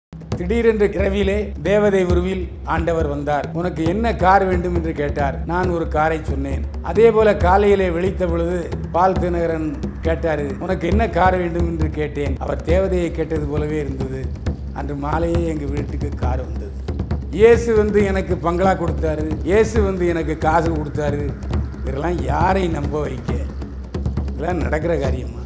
திடீரென்று இரவிலே தேவதை உருவில் ஆண்டவர் வந்தார் உனக்கு என்ன கார் வேண்டும் என்று கேட்டார் நான் ஒரு காரை சொன்னேன் அதே போல காலையிலே விழித்த பொழுது பால் தினகரன் கேட்டாரு உனக்கு என்ன கார் வேண்டும் என்று கேட்டேன் அவர் தேவதையை கேட்டது போலவே இருந்தது அன்று மாலையே எங்க வீட்டுக்கு கார் வந்தது இயேசு வந்து எனக்கு பங்களா கொடுத்தாரு இயேசு வந்து எனக்கு காசு கொடுத்தாரு இதெல்லாம் யாரை நம்ப வைக்க இதெல்லாம் நடக்கிற காரியமா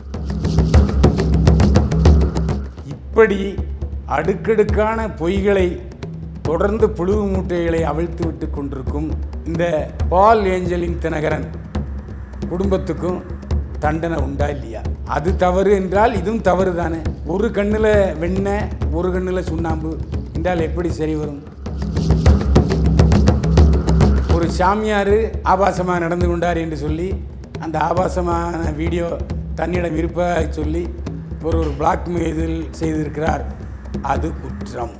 இப்படி அடுக்கடுக்கான பொய்களை தொடர்ந்து புழு மூட்டைகளை அவிழ்த்து விட்டு கொண்டிருக்கும் இந்த பால் ஏஞ்சலின் தினகரன் குடும்பத்துக்கும் தண்டனை உண்டா இல்லையா அது தவறு என்றால் இதுவும் தவறு தானே ஒரு கண்ணில் வெண்ணெய் ஒரு கண்ணில் சுண்ணாம்பு என்றால் எப்படி சரி வரும் ஒரு சாமியார் ஆபாசமாக நடந்து கொண்டார் என்று சொல்லி அந்த ஆபாசமான வீடியோ தன்னிடம் இருப்பதாக சொல்லி ஒரு ஒரு பிளாக் மெயில் செய்திருக்கிறார் அது குற்றம்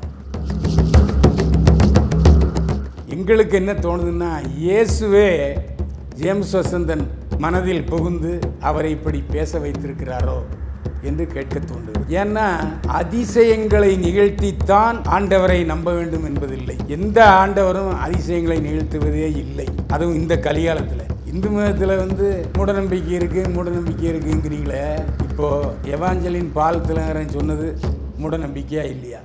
எங்களுக்கு என்ன தோணுதுன்னா இயேசுவே ஜேம்ஸ் வசந்தன் மனதில் புகுந்து அவரை இப்படி பேச வைத்திருக்கிறாரோ என்று கேட்க தோன்றுகிறது ஏன்னா அதிசயங்களை நிகழ்த்தித்தான் ஆண்டவரை நம்ப வேண்டும் என்பதில்லை எந்த ஆண்டவரும் அதிசயங்களை நிகழ்த்துவதே இல்லை அதுவும் இந்த கலிகாலத்தில் இந்து மதத்தில் வந்து மூடநம்பிக்கை இருக்கு மூடநம்பிக்கை இருக்குங்கிறீங்களே இப்போ எவாஞ்சலின் பால் திலகரன் சொன்னது மூடநம்பிக்கையா இல்லையா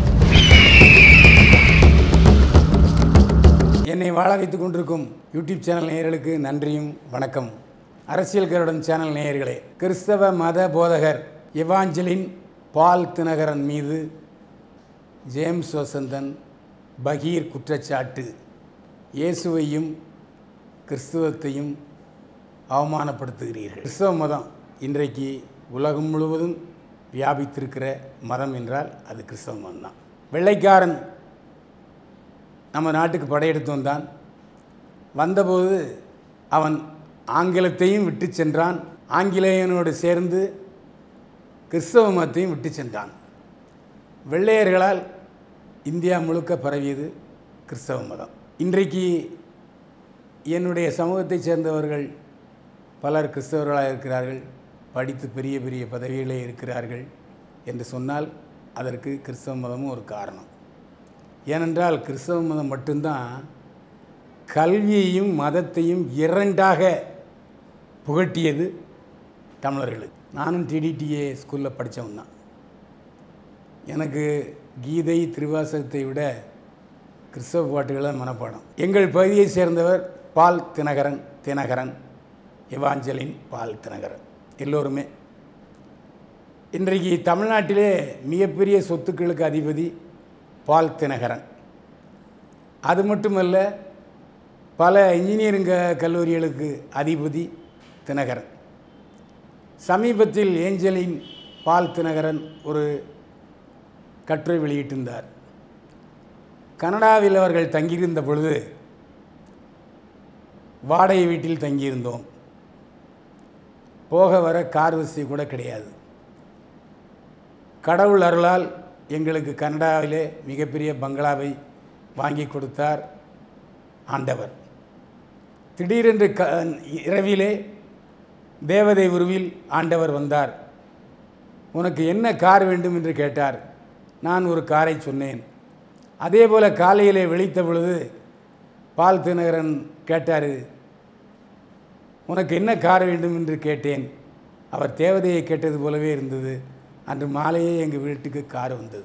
என்னை வாழ வைத்துக் கொண்டிருக்கும் யூடியூப் சேனல் நேயர்களுக்கு நன்றியும் வணக்கம் அரசியல் கருடன் சேனல் நேயர்களே கிறிஸ்தவ மத போதகர் எவாஞ்சலின் பால் தினகரன் மீது ஜேம்ஸ் வசந்தன் பகீர் குற்றச்சாட்டு இயேசுவையும் கிறிஸ்துவத்தையும் அவமானப்படுத்துகிறீர்கள் கிறிஸ்தவ மதம் இன்றைக்கு உலகம் முழுவதும் வியாபித்திருக்கிற மதம் என்றால் அது கிறிஸ்தவ மதம் தான் வெள்ளைக்காரன் நம்ம நாட்டுக்கு படையெடுத்து வந்தான் வந்தபோது அவன் ஆங்கிலத்தையும் விட்டு சென்றான் ஆங்கிலேயனோடு சேர்ந்து கிறிஸ்தவ மதத்தையும் விட்டு சென்றான் வெள்ளையர்களால் இந்தியா முழுக்க பரவியது கிறிஸ்தவ மதம் இன்றைக்கு என்னுடைய சமூகத்தைச் சேர்ந்தவர்கள் பலர் கிறிஸ்தவர்களாக இருக்கிறார்கள் படித்து பெரிய பெரிய பதவிகளே இருக்கிறார்கள் என்று சொன்னால் அதற்கு கிறிஸ்தவ மதமும் ஒரு காரணம் ஏனென்றால் கிறிஸ்தவ மதம் மட்டும்தான் கல்வியையும் மதத்தையும் இரண்டாக புகட்டியது தமிழர்களுக்கு நானும் டிடிடிஏ ஸ்கூலில் படித்தவன் தான் எனக்கு கீதை திருவாசகத்தை விட கிறிஸ்தவ பாட்டுகளை மனப்பாடம் எங்கள் பகுதியை சேர்ந்தவர் Paul Dhinakaran Dhinakaran Evangeline Paul Dhinakaran எல்லோருமே இன்றைக்கு தமிழ்நாட்டிலே மிகப்பெரிய சொத்துக்களுக்கு அதிபதி பால் தினகரன் அது மட்டுமல்ல பல இன்ஜினியரிங் க- கல்லூரிகளுக்கு அதிபதி தினகரன் சமீபத்தில் ஏஞ்சலின் பால் தினகரன் ஒரு கட்டுரை வெளியிட்டிருந்தார் கனடாவில் அவர்கள் தங்கியிருந்த பொழுது வாடகை வீட்டில் தங்கியிருந்தோம் போக வர கார் வசதி கூட கிடையாது கடவுள் அருளால் எங்களுக்கு கனடாவிலே மிகப்பெரிய பங்களாவை வாங்கி கொடுத்தார் ஆண்டவர் திடீரென்று க இரவிலே தேவதை உருவில் ஆண்டவர் வந்தார் உனக்கு என்ன கார் வேண்டும் என்று கேட்டார் நான் ஒரு காரை சொன்னேன் அதே போல காலையிலே விழித்த பொழுது பால் தினகரன் கேட்டார் உனக்கு என்ன கார் வேண்டும் என்று கேட்டேன் அவர் தேவதையை கேட்டது போலவே இருந்தது அன்று மாலையே எங்கள் வீட்டுக்கு கார் வந்தது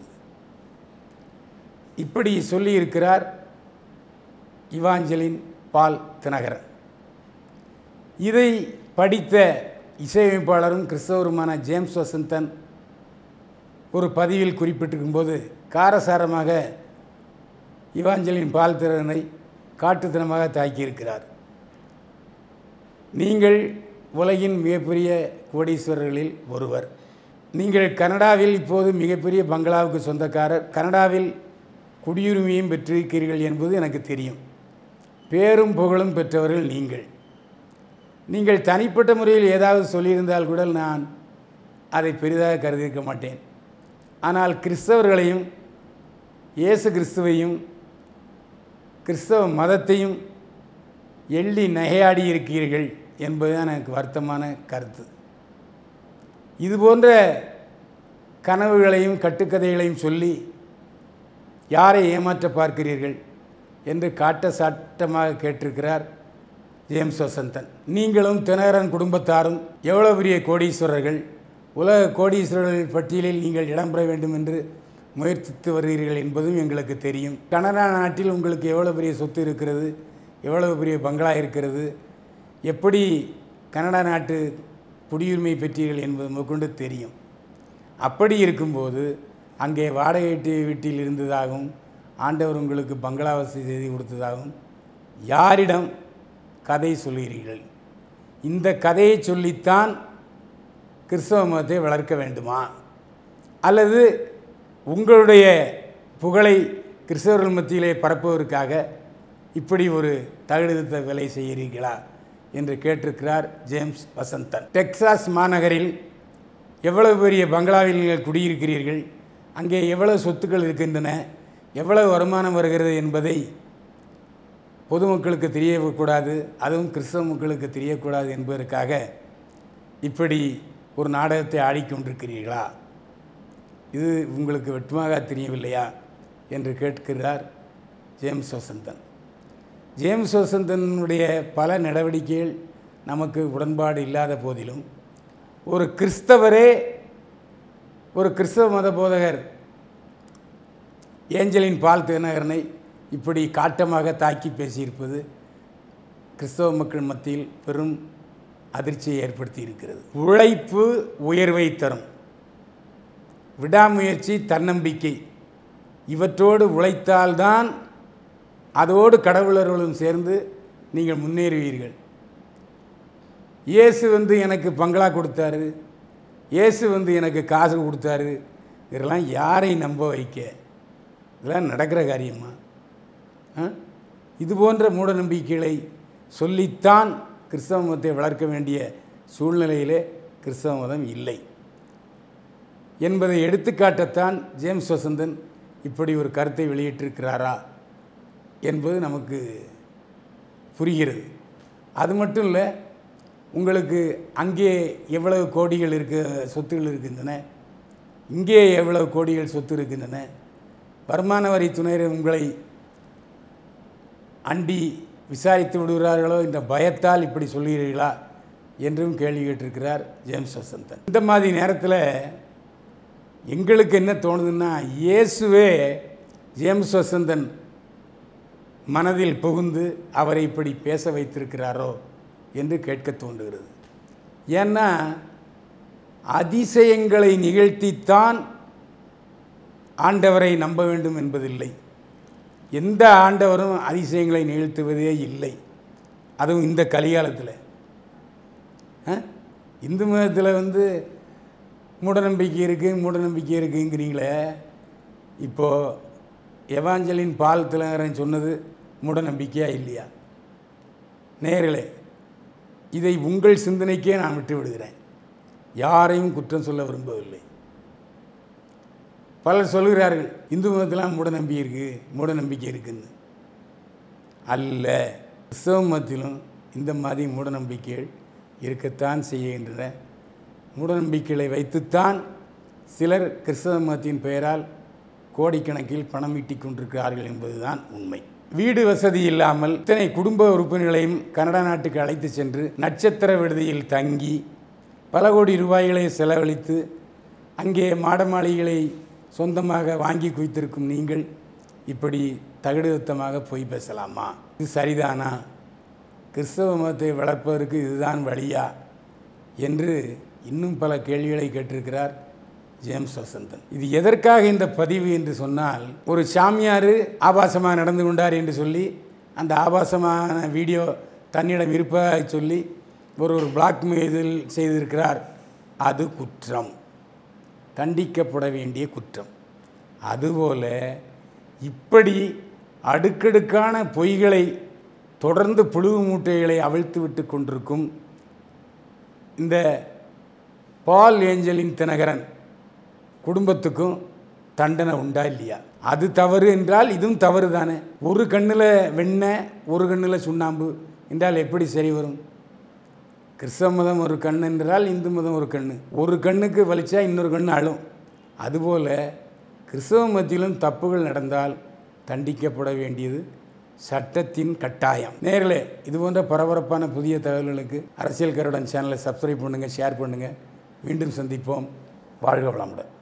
இப்படி சொல்லியிருக்கிறார் இவாஞ்சலின் பால் தினகரன் இதை படித்த இசையமைப்பாளரும் கிறிஸ்தவருமான ஜேம்ஸ் வசந்தன் ஒரு பதிவில் குறிப்பிட்டிருக்கும்போது காரசாரமாக இவாஞ்சலின் பால் திறனை காட்டுத்தனமாக தாக்கியிருக்கிறார் நீங்கள் உலகின் மிகப்பெரிய கோடீஸ்வரர்களில் ஒருவர் நீங்கள் கனடாவில் இப்போது மிகப்பெரிய பங்களாவுக்கு சொந்தக்காரர் கனடாவில் குடியுரிமையும் பெற்றிருக்கிறீர்கள் என்பது எனக்கு தெரியும் பேரும் புகழும் பெற்றவர்கள் நீங்கள் நீங்கள் தனிப்பட்ட முறையில் ஏதாவது சொல்லியிருந்தால் கூட நான் அதை பெரிதாக கருதியிருக்க மாட்டேன் ஆனால் கிறிஸ்தவர்களையும் இயேசு கிறிஸ்துவையும் கிறிஸ்தவ மதத்தையும் எள்ளி நகையாடி இருக்கிறீர்கள் என்பதுதான் எனக்கு வருத்தமான கருத்து இது போன்ற கனவுகளையும் கட்டுக்கதைகளையும் சொல்லி யாரை ஏமாற்ற பார்க்கிறீர்கள் என்று காட்ட சாட்டமாக கேட்டிருக்கிறார் ஜேம்ஸ் வசந்தன் நீங்களும் தினகரன் குடும்பத்தாரும் எவ்வளோ பெரிய கோடீஸ்வரர்கள் உலக கோடீஸ்வரர்கள் பட்டியலில் நீங்கள் இடம்பெற வேண்டும் என்று முயற்சித்து வருகிறீர்கள் என்பதும் எங்களுக்கு தெரியும் கனடா நாட்டில் உங்களுக்கு எவ்வளோ பெரிய சொத்து இருக்கிறது எவ்வளவு பெரிய பங்களா இருக்கிறது எப்படி கனடா நாட்டு குடியுரிமை பெற்றீர்கள் என்பது முதற்கொண்டு தெரியும் அப்படி இருக்கும்போது அங்கே வாடகை வீட்டு வீட்டில் இருந்ததாகவும் ஆண்டவர் உங்களுக்கு பங்களா வசதி செய்து கொடுத்ததாகவும் யாரிடம் கதை சொல்கிறீர்கள் இந்த கதையை சொல்லித்தான் கிறிஸ்தவ மதத்தை வளர்க்க வேண்டுமா அல்லது உங்களுடைய புகழை கிறிஸ்தவர்கள் மத்தியிலே பரப்புவதற்காக இப்படி ஒரு தகுதித்த வேலை செய்கிறீர்களா என்று கேட்டிருக்கிறார் ஜேம்ஸ் வசந்தன் டெக்சாஸ் மாநகரில் எவ்வளவு பெரிய பங்களாவில் நீங்கள் குடியிருக்கிறீர்கள் அங்கே எவ்வளவு சொத்துக்கள் இருக்கின்றன எவ்வளவு வருமானம் வருகிறது என்பதை பொதுமக்களுக்கு தெரியக்கூடாது அதுவும் கிறிஸ்தவ மக்களுக்கு தெரியக்கூடாது என்பதற்காக இப்படி ஒரு நாடகத்தை ஆடிக்கொண்டிருக்கிறீர்களா இது உங்களுக்கு வெட்டுமாக தெரியவில்லையா என்று கேட்கிறார் ஜேம்ஸ் வசந்தன் ஜேம்ஸ் வசந்தனுடைய பல நடவடிக்கைகள் நமக்கு உடன்பாடு இல்லாத போதிலும் ஒரு கிறிஸ்தவரே ஒரு கிறிஸ்தவ மத போதகர் ஏஞ்சலின் பால் தினகரனை இப்படி காட்டமாக தாக்கி பேசியிருப்பது கிறிஸ்தவ மக்கள் மத்தியில் பெரும் அதிர்ச்சியை ஏற்படுத்தி இருக்கிறது உழைப்பு உயர்வை தரும் விடாமுயற்சி தன்னம்பிக்கை இவற்றோடு உழைத்தால்தான் அதோடு கடவுளர்களும் சேர்ந்து நீங்கள் முன்னேறுவீர்கள் இயேசு வந்து எனக்கு பங்களா கொடுத்தாரு இயேசு வந்து எனக்கு காசு கொடுத்தாரு இதெல்லாம் யாரை நம்ப வைக்க இதெல்லாம் நடக்கிற காரியமா ஆ? இது போன்ற மூட நம்பிக்கைகளை சொல்லித்தான் கிறிஸ்தவ மதத்தை வளர்க்க வேண்டிய சூழ்நிலையிலே கிறிஸ்தவ மதம் இல்லை என்பதை எடுத்துக்காட்டத்தான் ஜேம்ஸ் வசந்தன் இப்படி ஒரு கருத்தை வெளியிட்டிருக்கிறாரா என்பது நமக்கு புரிகிறது அது மட்டும் இல்லை உங்களுக்கு அங்கே எவ்வளவு கோடிகள் இருக்க சொத்துகள் இருக்கின்றன இங்கே எவ்வளவு கோடிகள் சொத்து இருக்கின்றன வருமான வரி துணையர் உங்களை அண்டி விசாரித்து விடுகிறார்களோ என்ற பயத்தால் இப்படி சொல்கிறீர்களா என்றும் கேள்வி கேட்டிருக்கிறார் ஜேம்ஸ் வசந்தன் இந்த மாதிரி நேரத்தில் எங்களுக்கு என்ன தோணுதுன்னா இயேசுவே ஜேம்ஸ் வசந்தன் மனதில் புகுந்து அவரை இப்படி பேச வைத்திருக்கிறாரோ என்று கேட்க தோன்றுகிறது ஏன்னா அதிசயங்களை நிகழ்த்தித்தான் ஆண்டவரை நம்ப வேண்டும் என்பதில்லை எந்த ஆண்டவரும் அதிசயங்களை நிகழ்த்துவதே இல்லை அதுவும் இந்த கலிகாலத்தில் ஆ? இந்து மதத்தில் வந்து மூடநம்பிக்கை இருக்குது மூடநம்பிக்கை இருக்குங்கிறீங்களே இப்போது எவாஞ்சலின் பால் திலகரன் சொன்னது மூடநம்பிக்கையா இல்லையா நேர்களே இதை உங்கள் சிந்தனைக்கே நான் விட்டு விடுகிறேன் யாரையும் குற்றம் சொல்ல விரும்பவில்லை பலர் சொல்கிறார்கள் இந்து மதத்திலாம் மூட நம்பிக்கை இருக்குது மூட நம்பிக்கை இருக்குன்னு அல்ல கிறிஸ்தவ மதத்திலும் இந்த மாதிரி மூட நம்பிக்கைகள் இருக்கத்தான் செய்கின்றன மூட நம்பிக்கைகளை வைத்துத்தான் சிலர் கிறிஸ்தவ மதத்தின் பெயரால் கோடிக்கணக்கில் பணம் ஈட்டிக் கொண்டிருக்கிறார்கள் என்பதுதான் உண்மை வீடு வசதி இல்லாமல் இத்தனை குடும்ப உறுப்பினர்களையும் கனடா நாட்டுக்கு அழைத்து சென்று நட்சத்திர விடுதியில் தங்கி பல கோடி ரூபாய்களை செலவழித்து அங்கே மாட மாளிகைகளை சொந்தமாக வாங்கி குவித்திருக்கும் நீங்கள் இப்படி தகுடுத்தமாக பொய் பேசலாமா இது சரிதானா கிறிஸ்தவ மதத்தை வளர்ப்பதற்கு இதுதான் வழியா என்று இன்னும் பல கேள்விகளை கேட்டிருக்கிறார் ஜேம்ஸ் வசந்தன் இது எதற்காக இந்த பதிவு என்று சொன்னால் ஒரு சாமியார் ஆபாசமாக நடந்து கொண்டார் என்று சொல்லி அந்த ஆபாசமான வீடியோ தன்னிடம் இருப்பதாக சொல்லி ஒரு ஒரு பிளாக்மெயில் செய்திருக்கிறார் அது குற்றம் தண்டிக்கப்பட வேண்டிய குற்றம் அதுபோல இப்படி அடுக்கடுக்கான பொய்களை தொடர்ந்து புழுவு மூட்டைகளை அவிழ்த்து விட்டு கொண்டிருக்கும் இந்த பால் ஏஞ்சலின் தினகரன் குடும்பத்துக்கும் தண்டனை உண்டா இல்லையா அது தவறு என்றால் இதுவும் தவறு தானே ஒரு கண்ணில் வெண்ணெய் ஒரு கண்ணில் சுண்ணாம்பு என்றால் எப்படி சரி வரும் கிறிஸ்தவ மதம் ஒரு கண் என்றால் இந்து மதம் ஒரு கண் ஒரு கண்ணுக்கு வலிச்சா இன்னொரு கண் அழும் அதுபோல் கிறிஸ்தவ மத்தியிலும் தப்புகள் நடந்தால் தண்டிக்கப்பட வேண்டியது சட்டத்தின் கட்டாயம் நேர்களே இது போன்ற பரபரப்பான புதிய தகவல்களுக்கு அரசியல் கருடன் சேனலை சப்ஸ்கிரைப் பண்ணுங்கள் ஷேர் பண்ணுங்கள் மீண்டும் சந்திப்போம் வாழ்க வளமுடன்